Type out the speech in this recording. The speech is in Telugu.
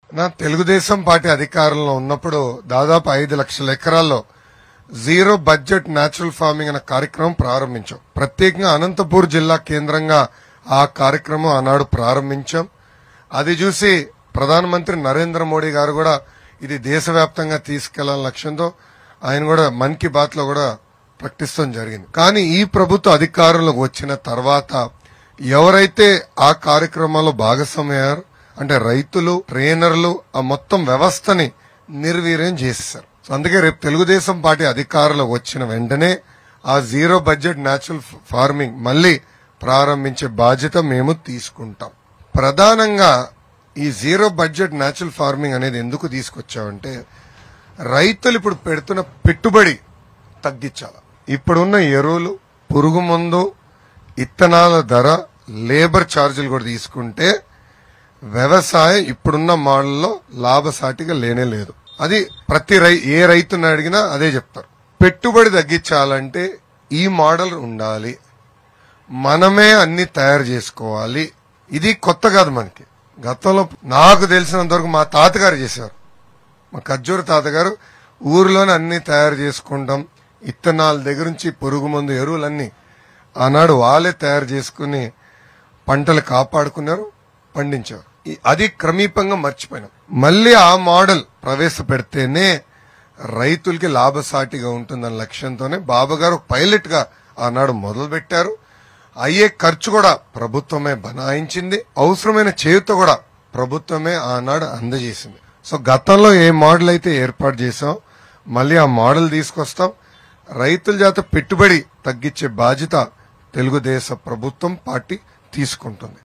నా తెలుగుదేశం పార్టీ అధికారంలో ఉన్నప్పుడు దాదాపు ఐదు లక్షల ఎకరాల్లో జీరో బడ్జెట్ న్యాచురల్ ఫార్మింగ్ అనే కార్యక్రమం ప్రారంభించాం ప్రత్యేకంగా అనంతపూర్ జిల్లా కేంద్రంగా ఆ కార్యక్రమం ఆనాడు ప్రారంభించాం అది చూసి ప్రధానమంత్రి నరేంద్ర మోడీ గారు కూడా ఇది దేశవ్యాప్తంగా తీసుకెళ్లాలని లక్ష్యంతో ఆయన కూడా మన్ కీ బాత్ లో కూడా ప్రకటిస్తాం జరిగింది కానీ ఈ ప్రభుత్వ అధికారంలోకి వచ్చిన తర్వాత ఎవరైతే ఆ కార్యక్రమాల్లో భాగస్వామయ్యారు అంటే రైతులు ట్రైనర్లు ఆ మొత్తం వ్యవస్థని నిర్వీర్యం చేసేశారు సో అందుకే రేపు తెలుగుదేశం పార్టీ అధికారంలో వచ్చిన వెంటనే ఆ జీరో బడ్జెట్ న్యాచురల్ ఫార్మింగ్ మళ్ళీ ప్రారంభించే బాధ్యత మేము తీసుకుంటాం ప్రధానంగా ఈ జీరో బడ్జెట్ న్యాచురల్ ఫార్మింగ్ అనేది ఎందుకు తీసుకొచ్చామంటే రైతులు ఇప్పుడు పెడుతున్న పెట్టుబడి తగ్గించాలి ఇప్పుడున్న ఎరువులు పురుగు మందు ఇత్తనాల ధర లేబర్ ఛార్జీలు కూడా తీసుకుంటే వ్యవసాయం ఇప్పుడున్న మోడల్లో లాభసాటిగా లేనే లేదు అది ప్రతి రై ఏ రైతుని అడిగినా అదే చెప్తారు పెట్టుబడి తగ్గించాలంటే ఈ మోడల్ ఉండాలి మనమే అన్ని తయారు చేసుకోవాలి ఇది కొత్త కాదు మనకి గతంలో నాకు తెలిసినంత వరకు మా తాతగారు చేశారు మా ఖర్జూర తాతగారు ఊర్లోనే అన్ని తయారు చేసుకుంటాం ఇత్తనాల దగ్గర నుంచి పురుగు మందు ఎరువులన్నీ ఆనాడు వాళ్ళే తయారు చేసుకుని పంటలు కాపాడుకున్నారు పండించారు ఈ- అది క్రమీపంగా మర్చిపోయినాం మళ్ళీ ఆ మోడల్ ప్రవేశపెడితేనే రైతులకి లాభసాటిగా ఉంటుందన్న లక్ష్యంతోనే బాబు గారు పైలట్ గా ఆనాడు మొదలు పెట్టారు అయ్యే ఖర్చు కూడా ప్రభుత్వమే బనాయించింది అవసరమైన చేయుత కూడా ప్రభుత్వమే ఆనాడు అందజేసింది సో గతంలో ఏ మోడల్ అయితే ఏర్పాటు చేసాం మళ్ళీ ఆ మోడల్ తీసుకొస్తాం రైతుల చేత పెట్టుబడి తగ్గించే బాధ్యత తెలుగుదేశ ప్రభుత్వం పార్టీ తీసుకుంటుంది